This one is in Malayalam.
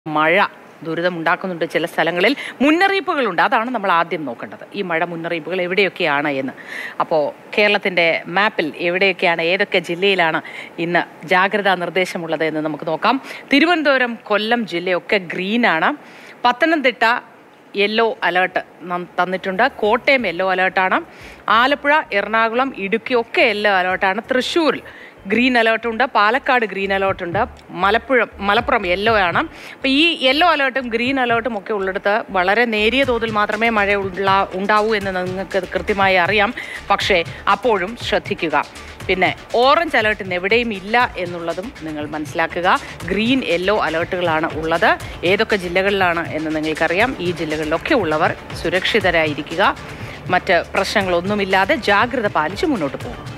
മഴ ദുരിതമുണ്ടാക്കുന്നുണ്ട് ചില സ്ഥലങ്ങളിൽ മുന്നറിയിപ്പുകളുണ്ട് അതാണ് നമ്മൾ ആദ്യം നോക്കേണ്ടത് ഈ മഴ മുന്നറിയിപ്പുകൾ എവിടെയൊക്കെയാണ് എന്ന് അപ്പോൾ കേരളത്തിൻ്റെ മാപ്പിൽ എവിടെയൊക്കെയാണ് ഏതൊക്കെ ജില്ലയിലാണ് ഇന്ന് ജാഗ്രതാ നിർദ്ദേശമുള്ളത് എന്ന് നമുക്ക് നോക്കാം തിരുവനന്തപുരം കൊല്ലം ജില്ലയൊക്കെ ഗ്രീനാണ് പത്തനംതിട്ട യെല്ലോ അലേർട്ട് തന്നിട്ടുണ്ട് കോട്ടയം യെല്ലോ അലേർട്ടാണ് ആലപ്പുഴ എറണാകുളം ഇടുക്കി ഒക്കെ യെല്ലോ അലേർട്ടാണ് തൃശ്ശൂരിൽ ഗ്രീൻ അലേർട്ട് ഉണ്ട് പാലക്കാട് ഗ്രീൻ അലേർട്ട് ഉണ്ട് മലപ്പുഴം മലപ്പുറം യെല്ലോ ആണ് അപ്പോൾ ഈ യെല്ലോ അലേർട്ടും ഗ്രീൻ അലേർട്ടും ഒക്കെ ഉള്ളിടത്ത് വളരെ നേരിയ തോതിൽ മാത്രമേ മഴ ഉള്ള ഉണ്ടാവൂ എന്ന് നിങ്ങൾക്ക് കൃത്യമായി അറിയാം പക്ഷേ അപ്പോഴും ശ്രദ്ധിക്കുക പിന്നെ ഓറഞ്ച് അലേർട്ട് ഇന്ന് എവിടെയും ഇല്ല എന്നുള്ളതും നിങ്ങൾ മനസ്സിലാക്കുക ഗ്രീൻ യെല്ലോ അലേർട്ടുകളാണ് ഉള്ളത് ഏതൊക്കെ ജില്ലകളിലാണ് എന്ന് നിങ്ങൾക്കറിയാം ഈ ജില്ലകളിലൊക്കെ ഉള്ളവർ സുരക്ഷിതരായിരിക്കുക മറ്റ് പ്രശ്നങ്ങളൊന്നുമില്ലാതെ ജാഗ്രത പാലിച്ച് മുന്നോട്ട് പോകും